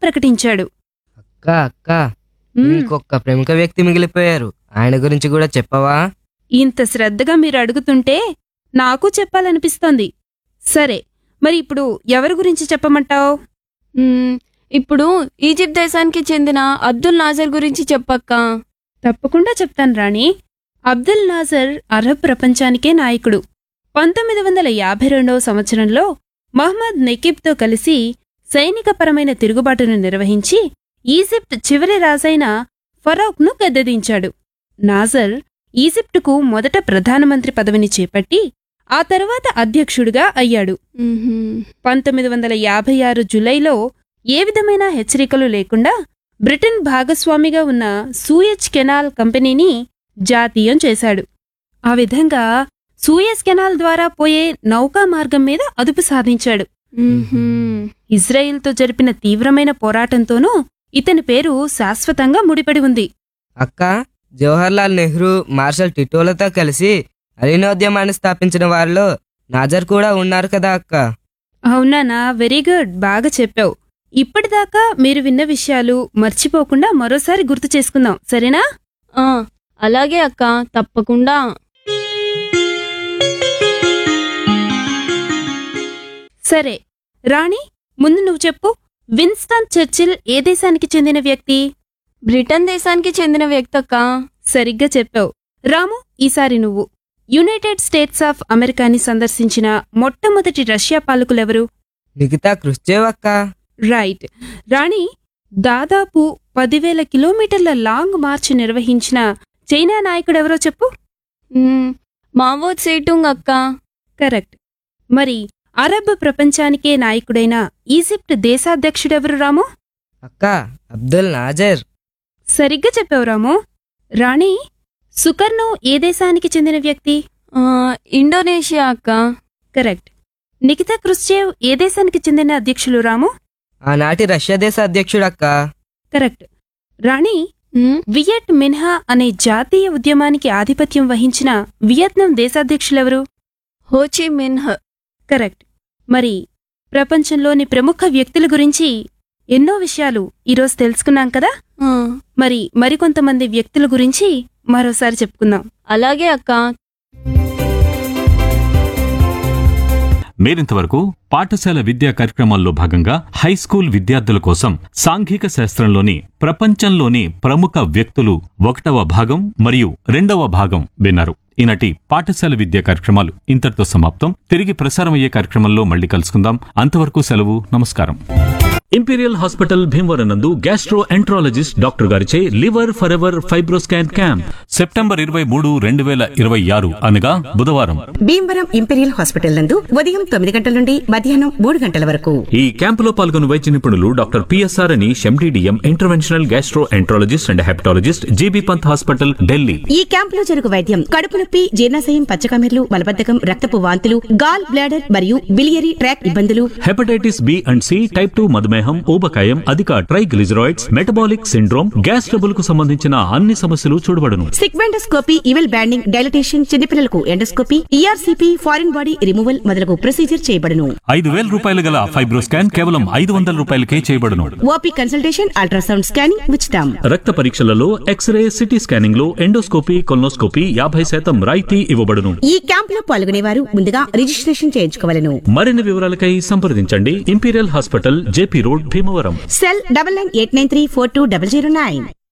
ప్రకటించాడు అక్క అక్క "మ్మ్, ఇంకొక ప్రముఖ వ్యక్తి మిగిలిపోయారు ఆయన గురించి కూడా చెప్పవా ఇంత శ్రద్ధగా మీరు అడుగుతుంటే నాకు చెప్పాలనిపిస్తోంది సరే మరి ఇప్పుడు ఎవరి గురించి చెప్పమంటావు మ్మ్, ఇప్పుడు ఈజిప్ట్ దేశానికి చెందిన అబ్దుల్ నాజర్ గురించి చెప్పక్క తప్పకుండా చెప్తాను రాణి అబ్దుల్ నాజర్ అరబ్ ప్రపంచానికే నాయకుడు పంతొమ్మిది వందల యాభై రెండవ సంవత్సరంలో మహ్మద్ నెకిబ్తో కలిసి సైనికపరమైన తిరుగుబాటును నిర్వహించి ఈజిప్ట్ చివరి రాజైన ఫరౌక్ను గద్దెదించాడు నాజర్ ఈజిప్టుకు మొదట ప్రధానమంత్రి పదవిని చేపట్టి ఆ తరువాత అధ్యక్షుడిగా అయ్యాడు మ్మ్హ్మ్. పంతొమ్మిది వందల యాభై ఆరు జులైలో ఏ విధమైన హెచ్చరికలు లేకుండా బ్రిటన్ భాగస్వామిగా ఉన్న సూయజ్ కెనాల్ కంపెనీని జాతీయం చేశాడు ఆ విధంగా సూయజ్ కెనాల్ ద్వారా పోయే నౌకా మార్గం మీద అదుపు సాధించాడు మ్మ్హ్మ్. ఇజ్రాయిల్తో జరిపిన తీవ్రమైన పోరాటంతోనూ ఇతని పేరు శాశ్వతంగా ముడిపడి ఉంది అక్క జవహర్లాల్ నెహ్రూ మార్షల్ టిటోలతో కలిసి అలీనోద్యమాన్ని స్థాపించిన వారిలో నాజర్ కూడా ఉన్నారు కదా అక్క అవునానా వెరీ గుడ్ బాగా చెప్పావు ఇప్పటిదాకా మీరు విన్న విషయాలు మర్చిపోకుండా మరోసారి గుర్తు చేసుకుందాం సరేనా ఆ, అలాగే అక్క తప్పకుండా సరే రాణి ముందు నువ్వు చెప్పు విన్స్టన్ చర్చిల్ ఏ దేశానికి చెందిన వ్యక్తి బ్రిటన్ దేశానికి చెందిన వ్యక్తి అక్క సరిగ్గా చెప్పావు రాము ఈసారి నువ్వు యునైటెడ్ స్టేట్స్ ఆఫ్ అమెరికాని సందర్శించిన మొట్టమొదటి రష్యా పాలకులెవరు నిఖితా కృష్చేవ్ అక్క రైట్ రాణి దాదాపు పదివేల కిలోమీటర్ల లాంగ్ మార్చ్ నిర్వహించిన చైనా నాయకుడెవరో చెప్పు మ్మ్, మావో సేటుంగ్ అక్క కరెక్ట్ మరి అరబ్ ప్రపంచానికే నాయకుడైన ఈజిప్ట్ దేశాధ్యక్షుడెవరు రాము అక్క అబ్దుల్ నాజర్ సరిగ్గా చెప్పావు రాము రాణి సుకర్ణో ఏ దేశానికి చెందిన వ్యక్తి ఆ, ఇండోనేషియా అక్క కరెక్ట్ నికితా క్రుశ్చేవ్ ఏ దేశానికి చెందిన అధ్యక్షులు రాము ఆనాటి రష్యా దేశ అధ్యక్షుడు అక్క కరెక్ట్ రాణి మ్మ్, వియట్ మిన్హా అనే జాతీయ ఉద్యమానికి ఆధిపత్యం వహించిన వియత్నాం దేశాధ్యక్షులెవరు హోచి మిన్హ్ కరెక్ట్ మరి ప్రపంచంలోని ప్రముఖ వ్యక్తుల గురించి ఎన్నో విషయాలు ఈరోజు తెలుసుకున్నాం కదా ఆ, మరి మరికొంతమంది వ్యక్తుల గురించి మరోసారి చెప్పుకుందాం అలాగే అక్క మీరింతవరకు పాఠశాల విద్యా కార్యక్రమాల్లో భాగంగా హై స్కూల్ విద్యార్థుల కోసం సాంఘిక శాస్త్రంలోని ప్రపంచంలోని ప్రముఖ వ్యక్తులు ఒకటవ భాగం మరియు రెండవ భాగం విన్నారు ఈనాటి పాఠశాల విద్యా కార్యక్రమాలు ఇంతటితో సమాప్తం తిరిగి ప్రసారమయ్యే కార్యక్రమంలో మళ్ళీ కలుసుకుందాం అంతవరకు సెలవు నమస్కారం ఇంపీరియల్ హాస్పిటల్ భీమవరం నందు గ్యాస్ట్రో ఎంట్రాలజిస్ట్ డాక్టర్ గారిచే liver for ever fibroscan camp September ఇరవై మూడు రెండు వేల ఇరవై ఆరు అనగా బుధవారం భీమవరం ఇంపీరియల్ హాస్పిటల్ నందు ఉదయం తొమ్మిది గంటల నుండి మధ్యాహ్నం మూడు గంటల వరకు ఈ క్యాంపులో పాల్గొన్న వైద్య నిపుణులు డాక్టర్ పిఎస్ఆర్ అని MD DM interventional gastroenterologist and hepatologist GB Pant hospital Delhi ఈ క్యాంపులో జరుగు వైద్యం కడుపు నొప్పి జీర్ణాశయం పచ్చకమెర్లు మలబద్ధకం రక్తపు వాంతులు గాల్ బ్లాడర్ మరియు బిలియరీ ట్రాక్ ఇబ్బందులు hepatitis B and C type two మధుమేహం ఊబకాయం అధిక triglycerides metabolic syndrome gas trouble కు సంబంధించిన అన్ని సమస్యలు చూడబడును సిగ్మెండోస్కోపీ ఇవెల్ బ్యాండింగ్ డైలటేషన్ చిన్నపిల్లలకు endoscopy ERCP foreign body removal మొదలగు ప్రొసీజర్ చేయబడును ఐదు వేల రూపాయలు గల ఫైబ్రోస్కాన్ కేవలం ఐదు వందల రూపాయలకే చేయబడును ఓపీ కన్సల్టేషన్ అల్ట్రాసౌండ్ స్కానింగ్ ఉచితం రక్త పరీక్షలలో ఎక్స్రే సిటీ స్కానింగ్ లో ఎండోస్కోపీ కొల్నోస్కోపీ యాభై శాతం రాయితీ ఇవ్వబడును ఈ క్యాంపులో పాల్గొనేవారు ముందుగా రిజిస్ట్రేషన్ చేయించుకోవాలను మరిన్ని వివరాలకై సంప్రదించండి imperial hospital JP road Bhimavaram cell double nine eight nine three four two double zero nine